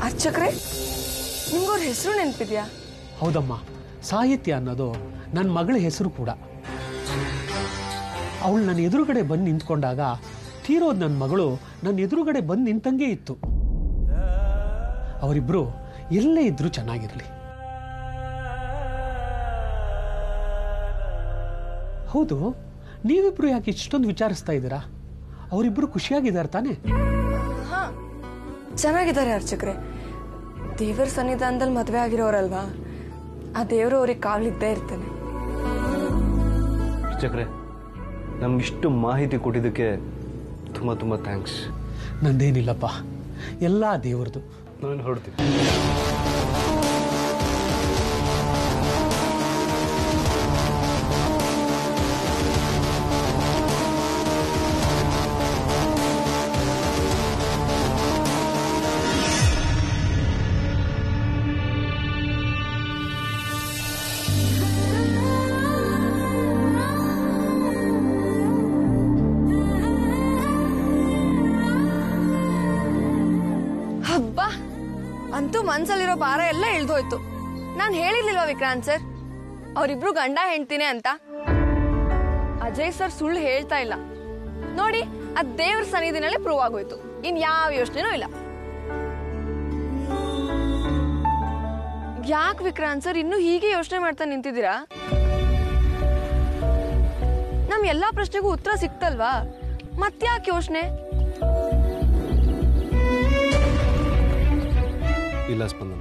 ಅರ್ಚಕ್ರೆ ನಿಮ್ಗವ್ರ ಹೆಸರು ನೆನಪಿದ್ಯಾ ಹೌದಮ್ಮ ಸಾಹಿತ್ಯ ಅನ್ನೋದು ನನ್ನ ಮಗಳ ಹೆಸರು ಕೂಡ ಅವಳು ನನ್ನ ಎದುರುಗಡೆ ಬಂದು ನಿಂತ್ಕೊಂಡಾಗ ತೀರೋದು ನನ್ನ ಮಗಳು ನನ್ನ ಎದುರುಗಡೆ ಬಂದು ನಿಂತಂಗೆ ಇತ್ತು ಅವರಿಬ್ಬರು ಎಲ್ಲೇ ಇದ್ರೂ ಚೆನ್ನಾಗಿರಲಿ ಹೌದು ನೀವಿಬ್ರು ಯಾಕೆ ಇಷ್ಟೊಂದು ವಿಚಾರಿಸ್ತಾ ಇದ್ದೀರಾ ಅವರಿಬ್ರು ಖುಷಿಯಾಗಿದ್ದಾರೆ ತಾನೇ ಹಾ ಚೆನ್ನಾಗಿದ್ದಾರೆ ಅರ್ಚಕ್ರೆ ದೇವರ ಸನ್ನಿಧಾನದಲ್ಲಿ ಮದುವೆ ಆಗಿರೋರಲ್ವಾ ಆ ದೇವರು ಅವ್ರಿಗೆ ಕಾವಲಿದ್ದೇ ಇರ್ತಾನೆ ಚಕ್ರೆ ನಮ್ಗಿಷ್ಟು ಮಾಹಿತಿ ಕೊಟ್ಟಿದ್ದಕ್ಕೆ ತುಂಬ ತುಂಬ ಥ್ಯಾಂಕ್ಸ್ ನಂದೇನಿಲ್ಲಪ್ಪ ಎಲ್ಲ ದೇವ್ರದು ನಾನು ಹೊರಡ್ತೀನಿ ಹಬ್ಬ ಅಂತೂ ಮನ್ಸಲ್ಲಿರೋ ಭಾರ ಎಲ್ಲ ಇಳ್ದೋಯ್ತು ನಾನು ಹೇಳಿರ್ಲಿಲ್ವಾ ವಿಕ್ರಾಂತ್ ಸರ್ ಅವರಿಬ್ರು ಗಂಡ ಹೆಂಡ್ತಿನೇ ಅಂತ ಅಜಯ್ ಸರ್ ಸುಳ್ಳು ಹೇಳ್ತಾ ಇಲ್ಲ ನೋಡಿ ಅದ್ ದೇವ್ರ ಸನ್ನಿಧಿನಲ್ಲೇ ಪ್ರೂವ್ ಆಗೋಯ್ತು ಇನ್ ಯಾವ ಯೋಚನೆನೂ ಇಲ್ಲ ಯಾಕೆ ವಿಕ್ರಾಂತ್ ಸರ್ ಇನ್ನೂ ಹೀಗೆ ಯೋಚನೆ ಮಾಡ್ತಾ ನಿಂತಿದ್ದೀರಾ ನಮ್ ಎಲ್ಲಾ ಪ್ರಶ್ನೆಗೂ ಉತ್ತರ ಸಿಕ್ತಲ್ವಾ ಮತ್ಯಾಕೆ ಯೋಚನೆ ಇಲ್ಲ ಸ್ಪಂದನ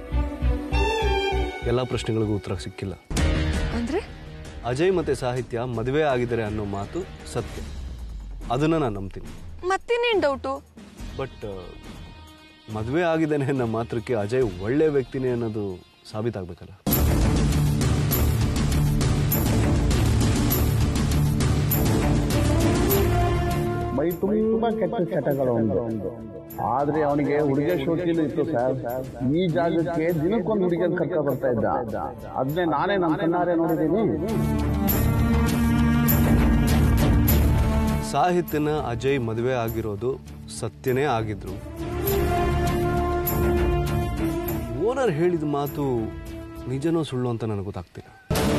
ಎಲ್ಲ ಪ್ರಶ್ನೆಗಳಿಗೂ ಉತ್ತರ ಸಿಕ್ಕಿಲ್ಲ ಅಂದ್ರೆ ಅಜಯ್ ಮತ್ತೆ ಸಾಹಿತ್ಯ ಮದುವೆ ಆಗಿದ್ದಾರೆ ಅನ್ನೋ ಮಾತು ಸತ್ಯ ಅದನ್ನು ನಾನು ನಂಬ್ತೀನಿ ಮತ್ತಿನ್ನೇನ್ ಡೌಟು ಬಟ್ ಮದುವೆ ಆಗಿದ್ದಾನೆ ಅನ್ನೋ ಮಾತ್ರಕ್ಕೆ ಅಜಯ್ ಒಳ್ಳೆ ವ್ಯಕ್ತಿನೇ ಅನ್ನೋದು ಸಾಬೀತಾಗಬೇಕಲ್ಲ ಮೈ ತುಂಬಾ ಕೆಟ್ಟ ಚಟಗಳು ಒಂದು ಆದ್ರೆ ಅವನಿಗೆ ಹುಡುಗ ಶೋಕಿಲು ಇತ್ತು ಸರ್ ಈ ಜಾಗಕ್ಕೆ ದಿನಕ್ಕೊಂದು ಹುಡುಗಿಯನ್ ಕರ್ಕ ಬರ್ತಾ ಇದ್ದ ಅದನ್ನೇ ನಾನೇ ನನ್ನ ಕಣ್ಣಾರೆ ನೋಡಿದ್ದೀನಿ ಸಾಹಿತ್ಯನ ಅಜಯ್ ಮದುವೆ ಆಗಿರೋದು ಸತ್ಯನೇ ಆಗಿದ್ರು ಓನರ್ ಹೇಳಿದ ಮಾತು ನಿಜನೋ ಸುಳ್ಳು ಅಂತ ನನಗೆ ಗೊತ್ತಾಗ್ತಿಲ್ಲ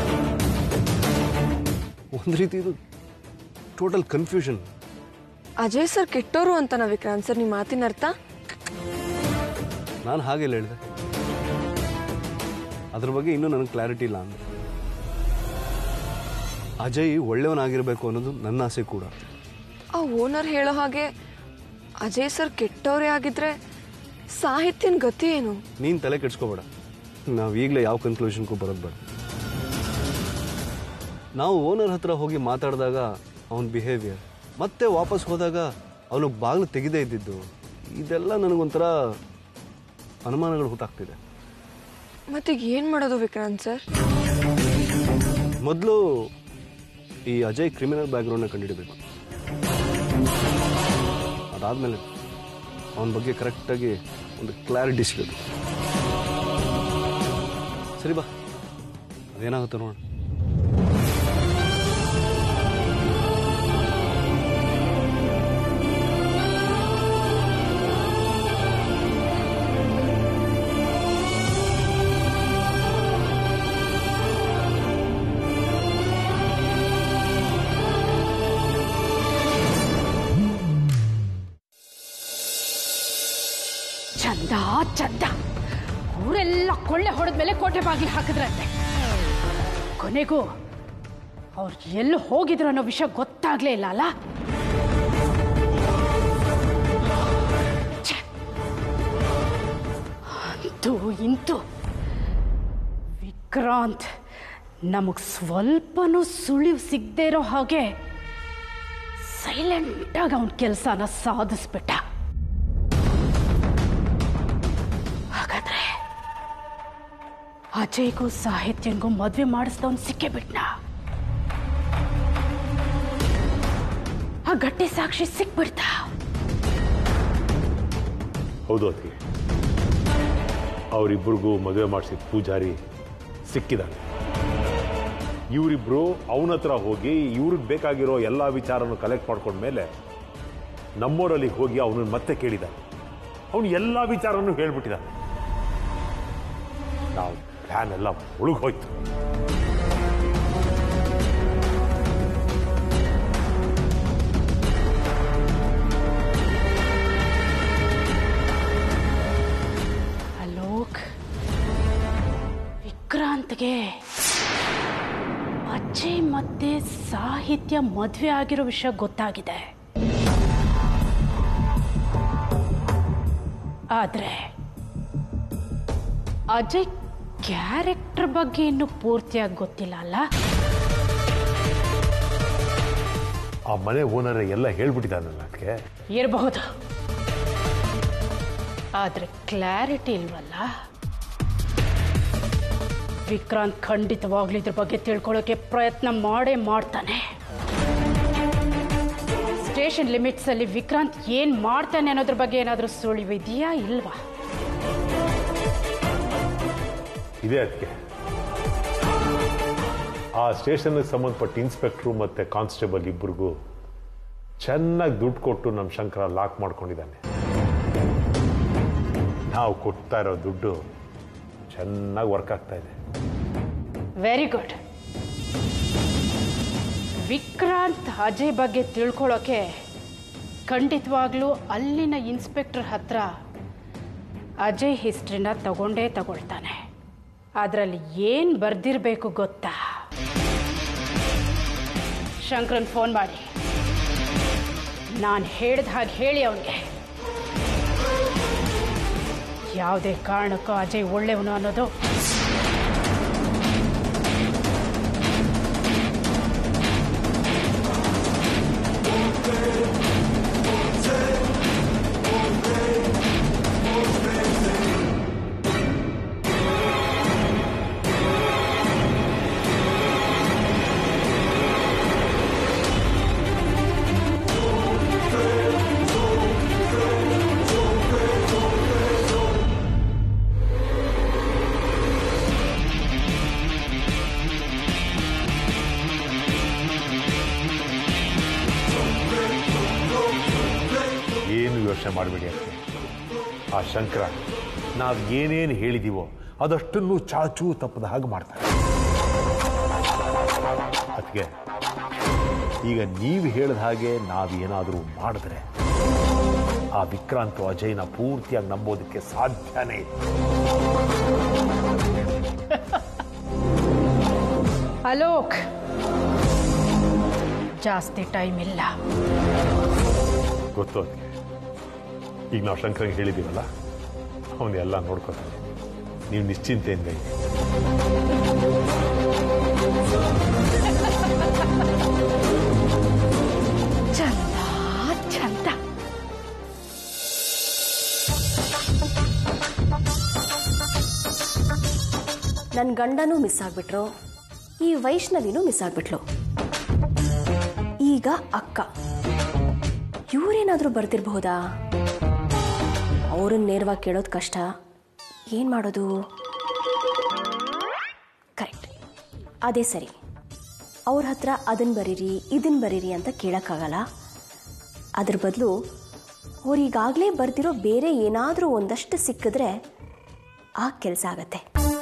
ಒಂದು ರೀತಿ ಇದು ಟೋಟಲ್ ಕನ್ಫ್ಯೂಷನ್ ಅಜಯ್ ಸರ್ ಕೆಟ್ಟೋರು ಅಂತನಾ ವಿಕ್ರಾಂತ್ ಸರ್ ನಿಮ್ಮ ಮಾತಿನ ಅರ್ಥ ನಾನು ಹಾಗೆಲ್ಲ ಹೇಳಿದೆ ಅದ್ರ ಬಗ್ಗೆ ಇನ್ನೂ ನನಗೆ ಕ್ಲಾರಿಟಿ ಇಲ್ಲ ಅಂದ್ರೆ ಅಜಯ್ ಒಳ್ಳೆಯವನಾಗಿರ್ಬೇಕು ಅನ್ನೋದು ನನ್ನ ಆಸೆ ಕೂಡ ಆ ಓನರ್ ಹೇಳೋ ಹಾಗೆ ಅಜಯ್ ಸರ್ ಕೆಟ್ಟವರೇ ಆಗಿದ್ರೆ ಸಾಹಿತ್ಯನ ಗತಿ ಏನು ನೀನು ತಲೆ ಕೆಡ್ಸ್ಕೋಬೇಡ ನಾವು ಈಗಲೇ ಯಾವ ಕನ್ಕ್ಲೂಷನ್ಗೂ ಬರೋದು ಬೇಡ ನಾವು ಓನರ್ ಹತ್ರ ಹೋಗಿ ಮಾತಾಡಿದಾಗ ಅವನ ಬಿಹೇವಿಯರ್ ಮತ್ತೆ ವಾಪಸ್ ಹೋದಾಗ ಅವನು ಬಾಗಿಲು ತೆಗೆದೇ ಇದ್ದಿದ್ದು ಇದೆಲ್ಲ ನನಗೊಂಥರ ಅನುಮಾನಗಳು ಹುಟ್ಟಾಗ್ತಿದೆ ಮತ್ತೀಗ ಏನ್ ಮಾಡೋದು ವಿಕ್ರಾಂತ್ ಸರ್ ಮೊದಲು ಈ ಅಜಯ್ ಕ್ರಿಮಿನಲ್ ಬ್ಯಾಕ್ಗ್ರೌಂಡ್ನ ಕಂಡುಹಿಡಬೇಕು ಅದಾದಮೇಲೆ ಅವನ ಬಗ್ಗೆ ಕರೆಕ್ಟಾಗಿ ಒಂದು ಕ್ಲಾರಿಟಿ ಸಿಗುತ್ತೆ ಸರಿ ಬಾ ಅದೇನಾಗುತ್ತೆ ನೋಡೋಣ ಚಂದ ಚಂದ ಊರೆಲ್ಲ ಕೊಳ್ಳೆ ಹೊಡೆದ್ಮೇಲೆ ಕೋಟೆ ಬಾಗಿಲು ಹಾಕಿದ್ರಂತೆ ಕೊನೆಗೂ ಅವ್ರು ಎಲ್ಲಿ ಹೋಗಿದ್ರು ಅನ್ನೋ ವಿಷಯ ಗೊತ್ತಾಗ್ಲೇ ಇಲ್ಲ ಅಲ್ಲ ಛೆ. ಅಂತೂ ಇಂತೂ ವಿಕ್ರಾಂತ್ ನಮಗ್ ಸ್ವಲ್ಪನೂ ಸುಳಿವು ಸಿಗದೆ ಇರೋ ಹಾಗೆ ಸೈಲೆಂಟಾಗಿ ಅವನ ಕೆಲಸನ ಸಾಧಿಸ್ಬಿಟ್ಟ ಹಾಗಾದ್ರೆ ಅಜಯ್ಗೂ ಸಾಹಿತ್ಯನ್ಗೂ ಮದ್ವೆ ಮಾಡಿಸ್ದವನ್ ಸಿಕ್ಕೇ ಬಿಟ್ನ ಆ ಗಟ್ಟಿ ಸಾಕ್ಷಿ ಸಿಕ್ಬಿಡ್ತಾ ಹೌದು ಅದಕ್ಕೆ ಅವರಿಬ್ಬರಿಗೂ ಮದುವೆ ಮಾಡಿಸಿದ ಪೂಜಾರಿ ಸಿಕ್ಕಿದ್ದಾನೆ ಇವರಿಬ್ರು ಅವನ ಹತ್ರ ಹೋಗಿ ಇವ್ರಿಗೆ ಬೇಕಾಗಿರೋ ಎಲ್ಲ ವಿಚಾರನ ಕಲೆಕ್ಟ್ ಮಾಡ್ಕೊಂಡ್ಮೇಲೆ ನಮ್ಮೋರಲ್ಲಿ ಹೋಗಿ ಅವನನ್ನು ಮತ್ತೆ ಕೇಳಿದ ಅವನು ಎಲ್ಲ ವಿಚಾರನೂ ಹೇಳ್ಬಿಟ್ಟಿದ್ದಾನೆ ನಾವು ಪ್ಲಾನ್ ಎಲ್ಲ ಮುಳುಗೋಯ್ತು ಅಲೋಕ್ ವಿಕ್ರಾಂತ್ಗೆ ಅಜಯ್ ಮತ್ತೆ ಸಾಹಿತ್ಯ ಮದುವೆ ಆಗಿರೋ ವಿಷಯ ಗೊತ್ತಾಗಿದೆ ಆದ್ರೆ ಅಜಯ್ ಕ್ಯಾರೆಕ್ಟರ್ ಬಗ್ಗೆ ಇನ್ನೂ ಪೂರ್ತಿಯಾಗಿ ಗೊತ್ತಿಲ್ಲ ಅಲ್ಲ ಆ ಮನೆ ಓನರ್ ಎಲ್ಲ ಹೇಳ್ಬಿಟ್ಟಿದ್ದಾನಲ್ಲ ಅದಕ್ಕೆ ಇರಬಹುದು ಆದ್ರೆ ಕ್ಲಾರಿಟಿ ಇಲ್ವಲ್ಲ ವಿಕ್ರಾಂತ್ ಖಂಡಿತವಾಗ್ಲೂ ಇದ್ರ ಬಗ್ಗೆ ತಿಳ್ಕೊಳ್ಳೋಕೆ ಪ್ರಯತ್ನ ಮಾಡೇ ಮಾಡ್ತಾನೆ ಸ್ಟೇಷನ್ ಲಿಮಿಟ್ಸ್ ಅಲ್ಲಿ ವಿಕ್ರಾಂತ್ ಏನ್ ಮಾಡ್ತಾನೆ ಅನ್ನೋದ್ರ ಬಗ್ಗೆ ಏನಾದ್ರೂ ಸುಳಿವು ಇದೆಯಾ ಇಲ್ವಾ ಇದೆ ಅದಕ್ಕೆ ಆ ಸ್ಟೇಷನ್ಗೆ ಸಂಬಂಧಪಟ್ಟ ಇನ್ಸ್ಪೆಕ್ಟ್ರು ಮತ್ತೆ ಕಾನ್ಸ್ಟೇಬಲ್ ಇಬ್ಬರಿಗೂ ಚೆನ್ನಾಗಿ ದುಡ್ಡು ಕೊಟ್ಟು ನಮ್ಮ ಶಂಕರ ಲಾಕ್ ಮಾಡ್ಕೊಂಡಿದ್ದಾನೆ ನಾವು ಕೊಡ್ತಾ ಇರೋ ದುಡ್ಡು ಚೆನ್ನಾಗಿ ವರ್ಕ್ ಆಗ್ತಾ ಇದೆ ವೆರಿ ಗುಡ್ ವಿಕ್ರಾಂತ್ ಅಜಯ್ ಬಗ್ಗೆ ತಿಳ್ಕೊಳ್ಳೋಕೆ ಖಂಡಿತವಾಗ್ಲೂ ಅಲ್ಲಿನ ಇನ್ಸ್ಪೆಕ್ಟರ್ ಹತ್ರ ಅಜಯ್ ಹಿಸ್ಟ್ರಿನ ತಗೊಂಡೇ ತಗೊಳ್ತಾನೆ ಅದರಲ್ಲಿ ಏನು ಬರ್ದಿರಬೇಕು ಗೊತ್ತಾ ಶಂಕರನ್ ಫೋನ್ ಮಾಡಿ ನಾನು ಹೇಳ್ದ ಹಾಗೆ ಹೇಳಿ ಅವನಿಗೆ ಯಾವುದೇ ಕಾರಣಕ್ಕೂ ಅಜಯ್ ಒಳ್ಳೆಯವನು ಅನ್ನೋದು ಏನು ಯೋಚನೆ ಮಾಡಬೇಡಿ ಅದಕ್ಕೆ ಆ ಶಂಕರ ನಾವು ಏನೇನು ಹೇಳಿದೀವೋ ಅದಷ್ಟನ್ನು ಚಾಚೂ ತಪ್ಪದ ಹಾಗೆ ಮಾಡ್ತಾರೆ ಅದಕ್ಕೆ ಈಗ ನೀವು ಹೇಳಿದ ಹಾಗೆ ನಾವೇನಾದರೂ ಮಾಡಿದ್ರೆ ಆ ವಿಕ್ರಾಂತ್ ಅಜಯ್ನ ಪೂರ್ತಿಯಾಗಿ ನಂಬೋದಕ್ಕೆ ಸಾಧ್ಯನೇ ಇಲ್ಲ ಅಲೋಕ್ ಜಾಸ್ತಿ ಟೈಮ್ ಇಲ್ಲ ಗೊತ್ತು ಅದಕ್ಕೆ ಈಗ ನಾವು ಶಂಕರಂಗೆ ಹೇಳಿದ್ದೀವಲ್ಲ ಅವನು ಎಲ್ಲ ನೋಡ್ಕೊತಾನೆ ನೀವು ನಿಶ್ಚಿಂತೆಯಿಂದ ಇರಿ ಚಂದ ಚಂದ ನನ್ನ ಗಂಡನೂ ಮಿಸ್ ಆಗ್ಬಿಟ್ರು ಈ ವೈಷ್ಣವಿನೂ ಮಿಸ್ ಆಗ್ಬಿಟ್ಲು ಈಗ ಅಕ್ಕ ಇವರೇನಾದರೂ ಬರ್ತಿರ್ಬಹುದಾ ಅವ್ರನ್ನ ನೇರವಾಗಿ ಕೇಳೋದು ಕಷ್ಟ ಏನು ಮಾಡೋದು ಕರೆಕ್ಟ್ ಅದೇ ಸರಿ ಅವ್ರ ಹತ್ರ ಅದನ್ನು ಬರೀರಿ ಇದನ್ನು ಬರೀರಿ ಅಂತ ಕೇಳೋಕ್ಕಾಗಲ್ಲ ಅದ್ರ ಬದಲು ಅವ್ರೀಗಾಗಲೇ ಬರ್ದಿರೋ ಬೇರೆ ಏನಾದರೂ ಒಂದಷ್ಟು ಸಿಕ್ಕಿದ್ರೆ ಆ ಕೆಲಸ ಆಗತ್ತೆ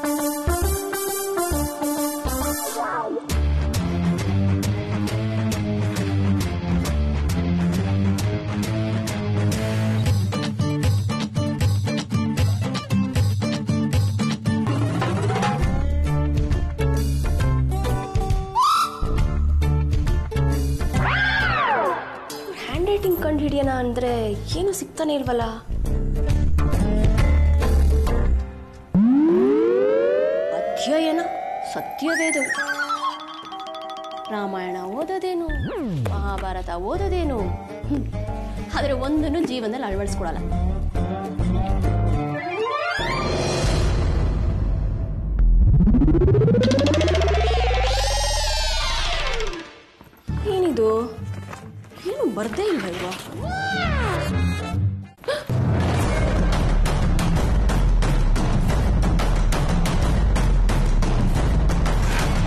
ಹ್ಯಾಂಡ್ ರೈಟಿಂಗ್ ಕಂಡು ಹಿಡಿಯೋಣ ಅಂದರೆ ಏನು ಸಿಗ್ತಾನೆ ಇಲ್ವಲ್ಲ ಅಧ್ಯಯನ ಸತ್ಯವೇದವು ರಾಮಾಯಣ ಓದೋದೇನು ಮಹಾಭಾರತ ಓದೋದೇನು ಹ್ಮ್. ಆದರೆ ಒಂದನ್ನು ಜೀವನದಲ್ಲಿ ಅಳವಡಿಸ್ಕೊಳಲ್ಲ ಏನಿದು ಏನು ಬರ್ದೇ ಇಲ್ವ ಇವ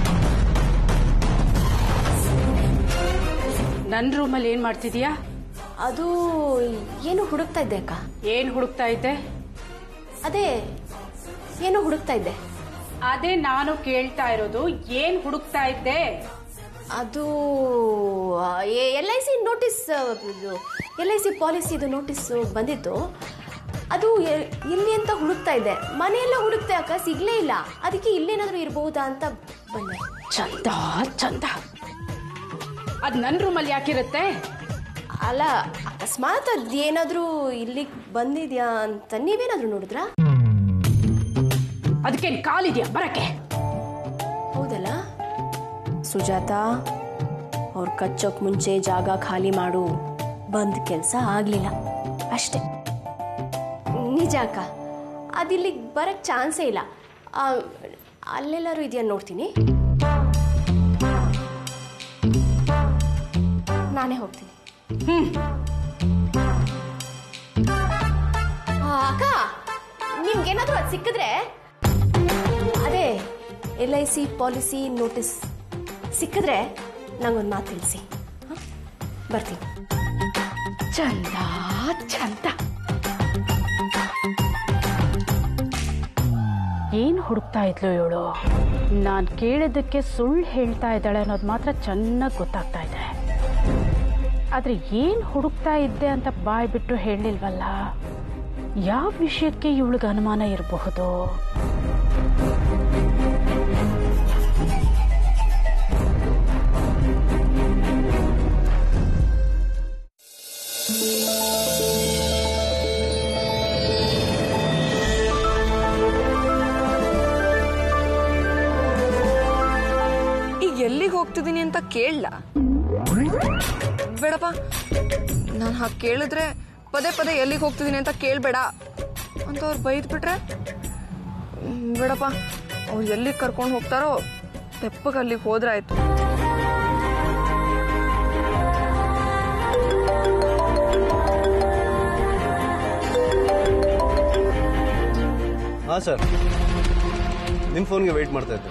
ನನ್ನ ರೂಮಲ್ಲಿ ಏನು ಮಾಡ್ತಿದೀಯಾ ಅದು ಏನು ಹುಡುಕ್ತಾ ಇದ್ದೆ ಅಕ್ಕ ಏನ್ ಹುಡುಕ್ತಾ ಇದ್ದೆ ಅದೇ ಏನು ಹುಡುಕ್ತಾ ಇದ್ದೆ ಅದೇ ನಾನು ಕೇಳ್ತಾ ಇರೋದು ಏನ್ ಹುಡುಕ್ತಾ ಇದ್ದೆ ಅದು L I C notice L I C ಪಾಲಿಸಿದು ನೋಟಿಸ್ ಬಂದಿತ್ತು ಅದು ಎ- ಎಲ್ಲಿ ಅಂತ ಹುಡುಕ್ತಾ ಇದ್ದೆ ಮನೆಯೆಲ್ಲ ಹುಡುಕ್ತೆ ಅಕ್ಕ ಸಿಗ್ಲೇ ಇಲ್ಲ ಅದಕ್ಕೆ ಇಲ್ಲೇನಾದ್ರೂ ಇರಬಹುದಾ ಅಂತ ಬಂದೆ ಚಂದ ಚಂದ ಅದ್ ನನ್ ರೂಮಲ್ಲಿ ಯಾಕಿರುತ್ತೆ ಅಲ್ಲ ಅಕಸ್ಮಾತ್ ಅದೇನಾದ್ರೂ ಇಲ್ಲಿಗೆ ಬಂದಿದ್ಯಾ ಅಂತ ನೀವೇನಾದ್ರೂ ನೋಡಿದ್ರಾ ಅದಕ್ಕೇನ್ ಕಾಲಿದ್ಯಾ ಬರಕ್ಕೆ ಹೌದಲ್ಲ ಸುಜಾತ ಅವ್ರು ಕಚ್ಚೋಕ್ ಮುಂಚೆ ಜಾಗ ಖಾಲಿ ಮಾಡು ಬಂದ್ ಕೆಲಸ ಆಗ್ಲಿಲ್ಲ ಅಷ್ಟೇ ನಿಜ ಅಕ್ಕ ಅದಿಲ್ಲಿಗೆ ಬರಕ್ ಚಾನ್ಸೇ ಇಲ್ಲ ಆ, ಅಲ್ಲೆಲ್ಲಾರು ಇದೆಯಾ ನೋಡ್ತೀನಿ ನಾನೇ ಹೋಗ್ತೀನಿ ಆ, ಅಕ್ಕ ನಿಮ್ಗೇನಾದ್ರೂ ಅದು ಸಿಕ್ಕಿದ್ರೆ ಅದೇ L I C policy notice ಸಿಕ್ಕಿದ್ರೆ ನಂಗೊಂದು ಮಾತು ತಿಳಿಸಿ ಹ? ಬರ್ತೀನಿ ಚಂದ ಚಂದ ಏನ್ ಹುಡುಕ್ತಾ ಇದ್ಲು ಇವಳು ನಾನ್ ಕೇಳಿದ್ದಕ್ಕೆ ಸುಳ್ಳು ಹೇಳ್ತಾ ಇದ್ದಾಳೆ ಅನ್ನೋದು ಮಾತ್ರ ಚೆನ್ನಾಗಿ ಗೊತ್ತಾಗ್ತಾ ಇದೆ ಆದ್ರೆ ಏನ್ ಹುಡುಕ್ತಾ ಇದ್ದೆ ಅಂತ ಬಾಯ್ ಬಿಟ್ಟು ಹೇಳಿಲ್ವಲ್ಲ ಯಾವ ವಿಷಯಕ್ಕೆ ಇವಳಿಗೆ ಅನುಮಾನ ಇರಬಹುದು ಈಗ ಎಲ್ಲಿಗೆ ಹೋಗ್ತಿದ್ದೀನಿ ಅಂತ ಕೇಳಲ್ಲ ಬೇಡಪ್ಪ ನಾನು ಹಾಗೆ ಕೇಳಿದ್ರೆ ಪದೇ ಪದೇ ಎಲ್ಲಿಗೆ ಹೋಗ್ತಿದ್ದೀನಿ ಅಂತ ಕೇಳಬೇಡ ಅಂತ ಅವ್ರು ಬೈದ್ಬಿಟ್ರೆ ಹ್ಮ್, ಬೇಡಪ್ಪ ಅವ್ರು ಎಲ್ಲಿಗೆ ಕರ್ಕೊಂಡು ಹೋಗ್ತಾರೋ ತೆಪ್ಪಗೆ ಅಲ್ಲಿಗೆ ಹೋದ್ರೆ ಆಯ್ತು ಹಾಂ ಸರ್ ನಿಮ್ಮ ಫೋನ್ಗೆ ವೆಯ್ಟ್ ಮಾಡ್ತಾ ಇದ್ದೆ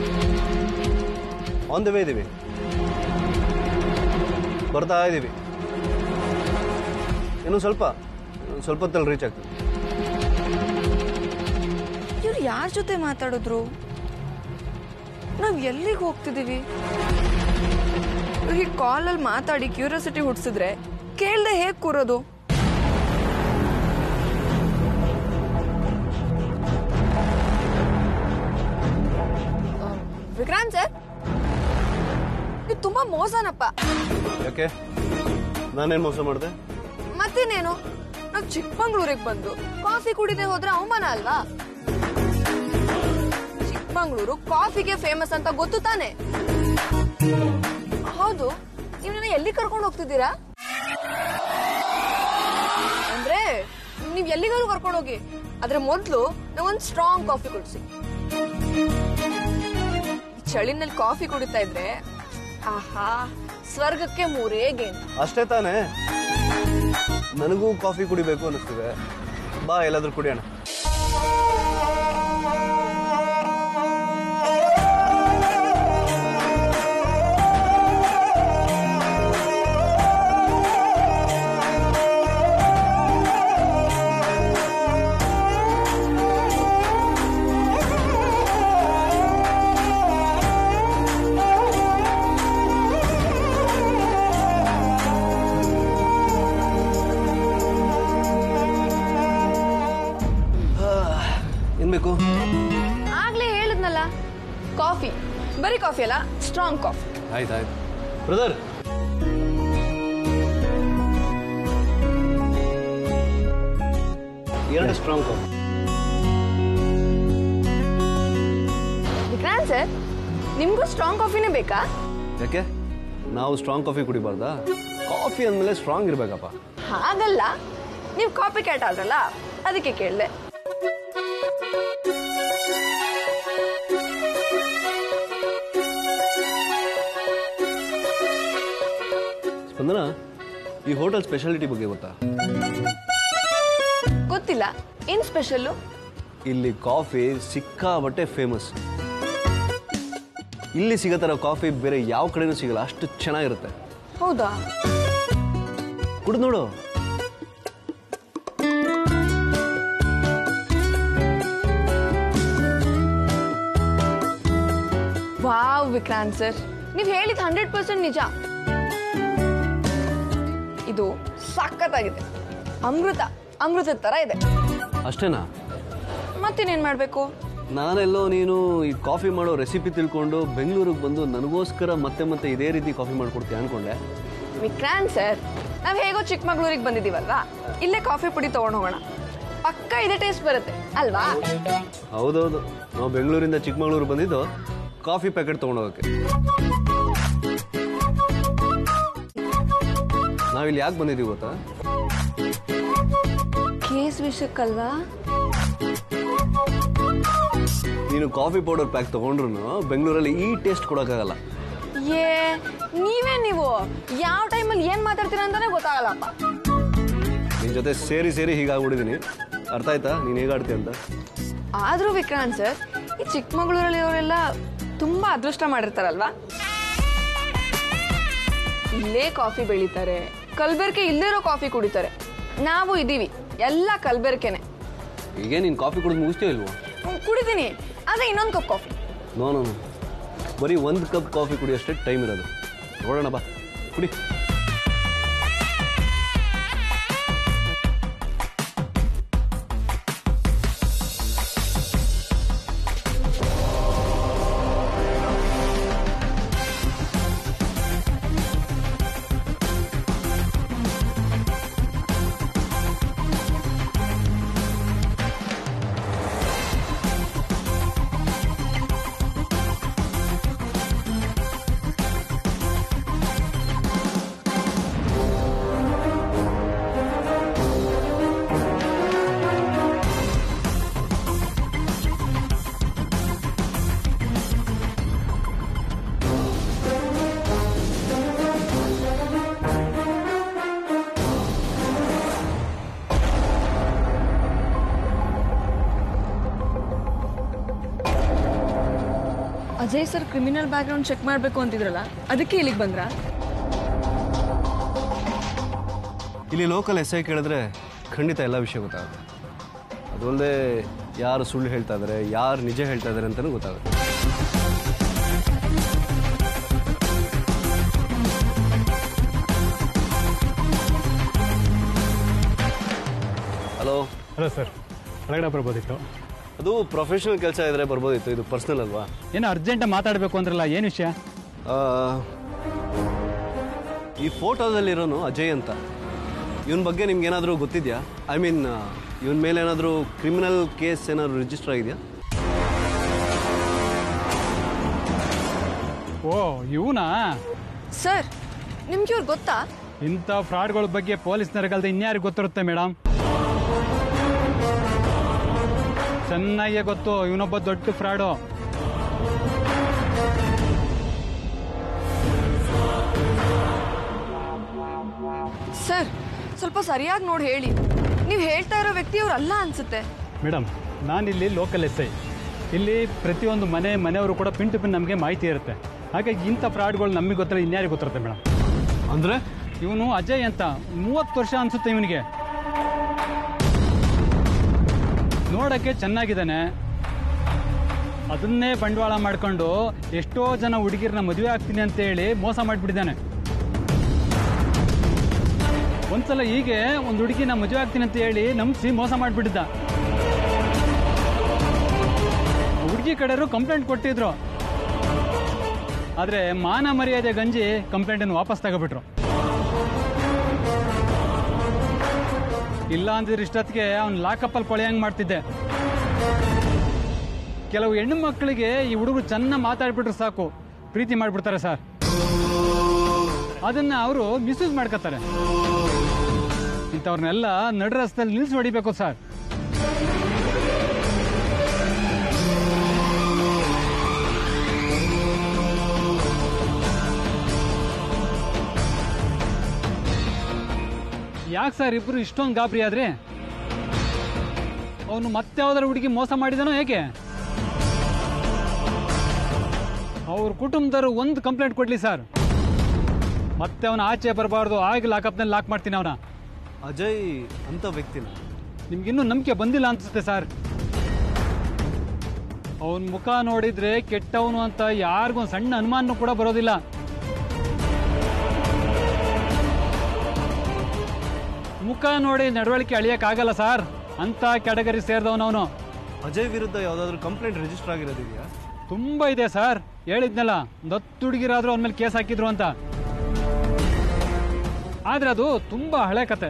ಆನ್ ದ ವೇ ಇದ್ದೀವಿ ಬರ್ತಾ ಇದ್ದೀವಿ ಇನ್ನೂ ಸ್ವಲ್ಪ ಇನ್ನೊಂದ್ ಸ್ವಲ್ಪ ಹೊತ್ತಲ್ಲಿ ರೀಚ್ ಆಗ್ತೀವಿ ಇವ್ರು ಯಾರ ಜೊತೆ ಮಾತಾಡಿದ್ರು ನಾವ್ ಎಲ್ಲಿಗೆ ಹೋಗ್ತಿದೀವಿ ಈ ಕಾಲಲ್ಲಿ ಮಾತಾಡಿ ಕ್ಯೂರಿಯಾಸಿಟಿ ಹುಡ್ಸಿದ್ರೆ ಕೇಳ್ದೆ ಹೇಗ್ ಕೂರೋದು ಆ, ವಿಕ್ರಾಂತ್ ಸರ್ ಇದು ತುಂಬಾ ಮೋಸನಪ್ಪ ಯಾಕೆ ನಾನೇನು ಮೋಸ ಮಾಡಿದೆ ಮತ್ತೇನೇನು ನಾವ್ ಚಿಕ್ಕಮಂಗ್ಳೂರಿಗೆ ಬಂದು ಕಾಫಿ ಕುಡಿದೆ ಹೋದ್ರೆ ಅವಮಾನ ಅಲ್ವಾ ಚಿಕ್ಕಮಂಗ್ಳೂರು ಕಾಫಿಗೆ ಫೇಮಸ್ ಅಂತ ಗೊತ್ತು ತಾನೆ ಹೌದು ನೀವು ನನ್ನ ಎಲ್ಲಿ ಕರ್ಕೊಂಡು ಹೋಗ್ತಿದ್ದೀರಾ ಅಂದ್ರೆ ನೀವ್ ಎಲ್ಲಿಗಾದ್ರೂ ಕರ್ಕೊಂಡು ಹೋಗಿ ಆದ್ರೆ ಮೊದ್ಲು ನಾವೊಂದ್ ಸ್ಟ್ರಾಂಗ್ ಕಾಫಿ ಕುಡಿಸಿ ಚಳಿನಲ್ಲಿ ಕಾಫಿ ಕುಡಿತಾ ಇದ್ರೆ ಆಹಾ ಸ್ವರ್ಗಕ್ಕೆ ಮೂರೇ ಗೇಣು ಅಷ್ಟೇ ತಾನೇ ನನಗೂ ಕಾಫಿ ಕುಡಿಬೇಕು ಅನ್ನಿಸ್ತಿದೆ ಬಾ ಎಲ್ಲಾದ್ರೂ ಕುಡಿಯೋಣ ಏನ್ ಬೇಕು ಆಗ್ಲೇ ಹೇಳಿದ್ನಲ್ಲ ಕಾಫಿ ಬರೀ ಕಾಫಿ ಅಲ್ಲ ಸ್ಟ್ರಾಂಗ್ ಕಾಫಿ ಆಯ್ತು ಆಯ್ತು ಬ್ರದರ್ ಎರಡು ಸ್ಟ್ರಾಂಗ್ ಕಾಫಿ ವಿಕ್ರಾಂತ್ ಸರ್ ನಿಮ್ಗೂ ಸ್ಟ್ರಾಂಗ್ ಕಾಫಿನೇ ಬೇಕಾ ಯಾಕೆ ನಾವು ಸ್ಟ್ರಾಂಗ್ ಕಾಫಿ ಕುಡಿಬಾರ್ದಾ ಕಾಫಿ ಅಂದಮೇಲೆ ಸ್ಟ್ರಾಂಗ್ ಇರಬೇಕಪ್ಪ ಹಾಗಲ್ಲ ನೀವು ಕಾಪಿ ಕ್ಯಾಟ್ ಆದ್ರಲ್ಲ ಅದಕ್ಕೆ ಕೇಳಿದೆ ಸ್ಪಂದನ ಈ ಹೋಟೆಲ್ ಸ್ಪೆಷಾಲಿಟಿ ಬಗ್ಗೆ ಗೊತ್ತಾ ಗೊತ್ತಿಲ್ಲ ಏನ್ ಸ್ಪೆಷಲ್ಲು ಇಲ್ಲಿ ಕಾಫಿ ಸಿಕ್ಕಾಬಟ್ಟೆ ಫೇಮಸ್ ಇಲ್ಲಿ ಸಿಗೋ ಥರ ಕಾಫಿ ಬೇರೆ ಯಾವ ಕಡೆನೂ ಸಿಗಲ್ಲ ಅಷ್ಟು ಚೆನ್ನಾಗಿರುತ್ತೆ ಹೌದಾ ಕುಡ್ದು ನೋಡು ವಾವ್ ವಿಕ್ರಾಂತ್ ಸರ್ ನೀವು ಹೇಳಿದ ಹಂಡ್ರೆಡ್ ಪರ್ಸೆಂಟ್ ನಿಜ ಇದು ಸಖತ್ತಾಗಿದೆ ಅಮೃತ ಅಮೃತದ ತರ ಇದೆ ಅಷ್ಟೇನಾ ಮತ್ತಿನ್ನೇನ್ ಮಾಡ್ಬೇಕು ನಾನೆಲ್ಲೋ ನೀನು ಈ ಕಾಫಿ ಮಾಡೋ ರೆಸಿಪಿ ತಿಳ್ಕೊಂಡು ಬೆಂಗಳೂರಿಗೆ ಬಂದು ನನಗೋಸ್ಕರ ಮತ್ತೆ ಮತ್ತೆ ಇದೇ ರೀತಿ ಕಾಫಿ ಮಾಡ್ಕೊಡ್ತೀಯ ಅನ್ಕೊಂಡೆ ವಿಕ್ರಾಂತ್ ಸರ್ ನಾವ್ ಹೇಗೋ ಚಿಕ್ಕಮಗಳೂರಿಗೆ ಬಂದಿದೀವಲ್ವಾ ಇಲ್ಲೇ ಕಾಫಿ ಪುಡಿ ತಗೊಂಡ್ ಹೋಗೋಣ ಪಕ್ಕ ಇದೇ ಟೇಸ್ಟ್ ಬರುತ್ತೆ ಅಲ್ವಾ ಹೌದೌದು ನಾವು ಬೆಂಗಳೂರಿಂದ ಚಿಕ್ಕಮಗಳೂರು ಬಂದಿದ್ದು ಕಾಫಿ ಪ್ಯಾಕೆಟ್ ತೊಗೊಂಡೋಗಕ್ಕೆ ನಾವಿಲ್ಲಿ ಯಾಕೆ ಬಂದಿದ್ದೀವಿ ಗೊತ್ತಾ ಕೇಸ್ ವಿಷಯಕ್ಕಲ್ವಾ ನೀನು ಕಾಫಿ ಪೌಡರ್ ಪ್ಯಾಕ್ ತೊಗೊಂಡ್ರು ಬೆಂಗಳೂರಲ್ಲಿ ಈ ಟೇಸ್ಟ್ ಕೊಡೋಕ್ಕಾಗಲ್ಲ ಏ ನೀವೇ ನೀವು ಯಾವ ಟೈಮಲ್ಲಿ ಏನ್ ಮಾತಾಡ್ತೀರಾ ಅಂತಾನೆ ಗೊತ್ತಾಗಲ್ಲಪ್ಪ ನಿನ್ನ ಜೊತೆ ಸೇರಿ ಸೇರಿ ಹೀಗಾಗ್ಬಿಟ್ಟಿದ್ದೀನಿ ಅರ್ಥ ಆಯ್ತಾ ನೀನು ಹೇಗಾಡ್ತೀಯ ಅಂತ ಆದ್ರೂ ವಿಕ್ರಾಂತ್ ಸರ್ ಈ ಚಿಕ್ಕಮಗಳೂರಲ್ಲಿ ಅವರೆಲ್ಲ ತುಂಬಾ ಅದೃಷ್ಟ ಮಾಡಿರ್ತಾರಲ್ವಾ ಇಲ್ಲೇ ಕಾಫಿ ಬೆಳಿತಾರೆ ಕಲ್ಬೆರ್ಕೆ ಇಲ್ಲಿರೋ ಕಾಫಿ ಕುಡಿತಾರೆ ನಾವು ಇದೀವಿ ಎಲ್ಲ ಕಲ್ಬೆರ್ಕೆನೆ ಹೀಗೆ ನೀನು ಕಾಫಿ ಕುಡಿದು ಮುಗಿಸ್ತೀಯ ಇಲ್ವೋ ಹ್ಮ್, ಕುಡಿತೀನಿ ಆದ್ರೆ ಇನ್ನೊಂದು cup coffee no no no ಬರೀ ಒಂದು ಕಪ್ ಕಾಫಿ ಕುಡಿಯೋಷ್ಟೇ ಟೈಮ್ ಇರೋದು ನೋಡೋಣ ಬಾ ಕುಡಿ Ajay sir criminal background check ಮಾಡಬೇಕು ಅಂತಿದ್ರಲ್ಲ ಅದಕ್ಕೆ ಇಲ್ಲಿಗೆ ಬಂದ್ರ ಇಲ್ಲಿ ಲೋಕಲ್ ಎಸ್ ಐ ಕೇಳಿದ್ರೆ ಖಂಡಿತ ಎಲ್ಲ ವಿಷಯ ಗೊತ್ತಾಗುತ್ತೆ ಅದಲ್ಲದೆ ಯಾರು ಸುಳ್ಳು ಹೇಳ್ತಾ ಇದ್ದಾರೆ ಯಾರು ನಿಜ ಹೇಳ್ತಾ ಇದ್ದಾರೆ ಅಂತಲೂ ಗೊತ್ತಾಗುತ್ತೆ ಹಲೋ ಹಲೋ ಸರ್ ಒಳಗಡೆ ಬರ್ಬೋದಿತ್ತು ಅದು ಪ್ರೊಫೆಷನಲ್ ಕೆಲಸ ಇದ್ರೆ ಬರ್ಬೋದಿತ್ತು ಇದು ಪರ್ಸ್ನಲ್ ಅಲ್ವಾ ಏನೋ ಅರ್ಜೆಂಟ್ ಮಾತಾಡಬೇಕು ಅಂದ್ರಲ್ಲ ಏನು ವಿಷಯ ಆ, ಈ ಫೋಟೋದಲ್ಲಿರೋನು ಅಜಯ್ ಅಂತ ಇವನ ಬಗ್ಗೆ ನಿಮ್ಗೆ ಏನಾದರೂ ಗೊತ್ತಿದೆಯಾ ಐ ಮೀನ್ ಇವನ ಮೇಲೆ ಏನಾದರೂ ಕ್ರಿಮಿನಲ್ ಕೇಸ್ ಏನಾದರೂ ರಿಜಿಸ್ಟರ್ ಆಗಿದೆಯಾ ಓ ಇವನಾ ಸರ್ ನಿಮ್ಗೆ ಇವ್ರು ಗೊತ್ತಾ ಇಂಥ ಫ್ರಾಡ್ಗಳ ಬಗ್ಗೆ ಪೊಲೀಸ್ನವ್ರಿಗಲ್ದೆ ಇನ್ಯಾರಿಗೆ ಗೊತ್ತಿರುತ್ತೆ ಮೇಡಮ್ ಚೆನ್ನಾಗೇ ಗೊತ್ತು ಇವನೊಬ್ಬ ದೊಡ್ಡ ಫ್ರಾಡು ಸರ್ ಸ್ವಲ್ಪ ಸರಿಯಾಗಿ ನೋಡಿ ಹೇಳಿ ನೀವು ಹೇಳ್ತಾ ಇರೋ ವ್ಯಕ್ತಿ ಅವ್ರು ಅಲ್ಲ ಅನ್ಸುತ್ತೆ ಮೇಡಮ್ ನಾನಿಲ್ಲಿ ಲೋಕಲ್ ಎಸ್ ಐ ಇಲ್ಲಿ ಪ್ರತಿಯೊಂದು ಮನೆ ಮನೆಯವರು ಕೂಡ ಪಿನ್ ಟು ಪಿನ್ ನಮಗೆ ಮಾಹಿತಿ ಇರುತ್ತೆ ಹಾಗಾಗಿ ಇಂಥ ಫ್ರಾಡ್ಗಳು ನಮಗೆ ಗೊತ್ತಿರೋ ಇನ್ಯಾರಿಗೆ ಗೊತ್ತಿರುತ್ತೆ ಮೇಡಮ್ ಅಂದರೆ ಇವನು ಅಜಯ್ ಅಂತ ಮೂವತ್ತು ವರ್ಷ ಅನ್ಸುತ್ತೆ ಇವನಿಗೆ ನೋಡಕ್ಕೆ ಚೆನ್ನಾಗಿದ್ದಾನೆ ಅದನ್ನೇ ಬಂಡವಾಳ ಮಾಡ್ಕೊಂಡು ಎಷ್ಟೋ ಜನ ಹುಡುಗಿರನ್ನ ಮದುವೆ ಆಗ್ತೀನಿ ಅಂತ ಹೇಳಿ ಮೋಸ ಮಾಡಿಬಿಟ್ಟಿದ್ದಾನೆ ಒಂದ್ಸಲ ಹೀಗೆ ಒಂದು ಹುಡುಗಿನ ಮದುವೆ ಆಗ್ತೀನಿ ಅಂತ ಹೇಳಿ ನಂಬಿಸಿ ಮೋಸ ಮಾಡಿಬಿಟ್ಟಿದ್ದ ಹುಡುಗಿ ಕಡೆಯವರು ಕಂಪ್ಲೇಂಟ್ ಕೊಟ್ಟಿದ್ರು ಆದ್ರೆ ಮಾನ ಮರ್ಯಾದೆ ಗಂಜಿ ಕಂಪ್ಲೇಂಟನ್ನು ವಾಪಸ್ ತಗೋಬಿಟ್ರು ಇಲ್ಲ ಅಂದಿದ್ರೆ ಇಷ್ಟೊತ್ತಿಗೆ ಅವ್ನು ಲಾಕಪ್ಪಲ್ಲಿ ಕೊಳೆಯಂಗ್ ಮಾಡ್ತಿದ್ದೆ ಕೆಲವು ಹೆಣ್ಣು ಮಕ್ಕಳಿಗೆ ಈ ಹುಡುಗರು ಚೆನ್ನಾಗಿ ಮಾತಾಡ್ಬಿಟ್ರೆ ಸಾಕು ಪ್ರೀತಿ ಮಾಡ್ಬಿಡ್ತಾರೆ ಸರ್ ಅದನ್ನ ಅವರು ಮಿಸ್ಯೂಸ್ ಮಾಡ್ಕೋತಾರೆ ಇಂಥವ್ರನ್ನೆಲ್ಲ ನಡು ರಸ್ತೆಯಲ್ಲಿ ನಿಲ್ಸಿ ಹೊಡಿಬೇಕು ಸರ್ ಯಾಕೆ ಸರ್ ಇಬ್ರು ಇಷ್ಟೊಂದು ಗಾಬರಿ ಆದ್ರಿ ಅವನು ಮತ್ತೆ ಯಾವ್ದಾರ ಹುಡುಗಿ ಮೋಸ ಮಾಡಿದಾನೋ ಹೇಗೆ ಅವ್ರ ಕುಟುಂಬದವರು ಒಂದು ಕಂಪ್ಲೇಂಟ್ ಕೊಡ್ಲಿ ಸರ್ ಮತ್ತೆ ಅವನ ಆಚೆ ಬರಬಾರ್ದು ಆಗ ಲಾಕಪ್ನಲ್ಲಿ ಲಾಕ್ ಮಾಡ್ತೀನಿ ಅವನ ಅಜಯ್ ಅಂತ ವ್ಯಕ್ತಿನ ನಿಮ್ಗಿನ್ನೂ ನಂಬಿಕೆ ಬಂದಿಲ್ಲ ಅನ್ಸುತ್ತೆ ಸರ್ ಅವನ ಮುಖ ನೋಡಿದ್ರೆ ಕೆಟ್ಟವನು ಅಂತ ಯಾರಿಗೂ ಒಂದು ಸಣ್ಣ ಅನುಮಾನ ಕೂಡ ಬರೋದಿಲ್ಲ ಮುಖ ನೋಡಿ ನಡವಳಿಕೆ ಅಳಿಯಕ್ಕಾಗಲ್ಲ ಸರ್ ಅಂತ ಕ್ಯಾಟಗರಿ ಸೇರಿದವನವನು ಅಜಯ್ ವಿರುದ್ಧ ಯಾವುದಾದ್ರೂ ಕಂಪ್ಲೇಂಟ್ ರಿಜಿಸ್ಟರ್ ಆಗಿರೋದಿದೆಯಾ ತುಂಬಾ ಇದೆ ಸರ್ ಹೇಳಿದ್ನಲ್ಲ ಒಂದು ಹತ್ತು ಹುಡುಗಿರಾದ್ರೂ ಅವನ ಮೇಲೆ ಕೇಸ್ ಹಾಕಿದ್ರು ಅಂತ ಆದ್ರೆ ಅದು ತುಂಬಾ ಹಳೆ ಕತೆ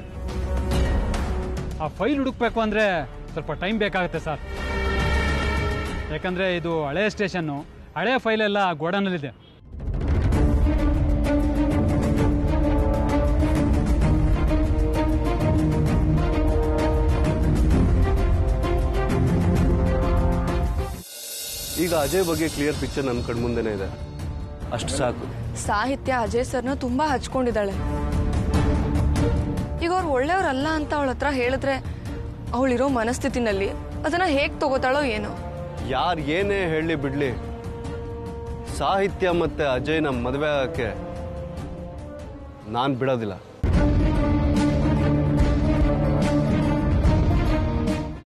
ಆ ಫೈಲ್ ಹುಡುಕ್ಬೇಕು ಅಂದ್ರೆ ಸ್ವಲ್ಪ ಟೈಮ್ ಬೇಕಾಗುತ್ತೆ ಸರ್ ಯಾಕಂದ್ರೆ ಇದು ಹಳೆ ಸ್ಟೇಷನ್ನು ಹಳೆ ಫೈಲ್ ಎಲ್ಲ ಗೋಡನಲ್ಲಿದೆ ಈಗ ಅಜಯ್ ಬಗ್ಗೆ ಕ್ಲಿಯರ್ ಪಿಕ್ಚರ್ ನನ್ನ ಕಣ್ಮುಂದೆನೇ ಇದೆ ಅಷ್ಟು ಸಾಕು ಸಾಹಿತ್ಯ ಅಜಯ್ ಸರ್ನ ತುಂಬಾ ಹಚ್ಕೊಂಡಿದ್ದಾಳೆ ಈಗ ಅವ್ರು ಒಳ್ಳೆಯವ್ರಲ್ಲ ಅಂತ ಅವಳ ಹತ್ರ ಹೇಳಿದ್ರೆ ಅವಳಿರೋ ಮನಸ್ಥಿತಿನಲ್ಲಿ ಅದನ್ನ ಹೇಗ್ ತಗೋತಾಳೋ ಏನೋ ಯಾರು ಏನೇ ಹೇಳಲಿ ಬಿಡ್ಲಿ ಸಾಹಿತ್ಯ ಮತ್ತೆ ಅಜಯ್ನ ಮದುವೆ ಆಗಕ್ಕೆ ನಾನು ಬಿಡೋದಿಲ್ಲ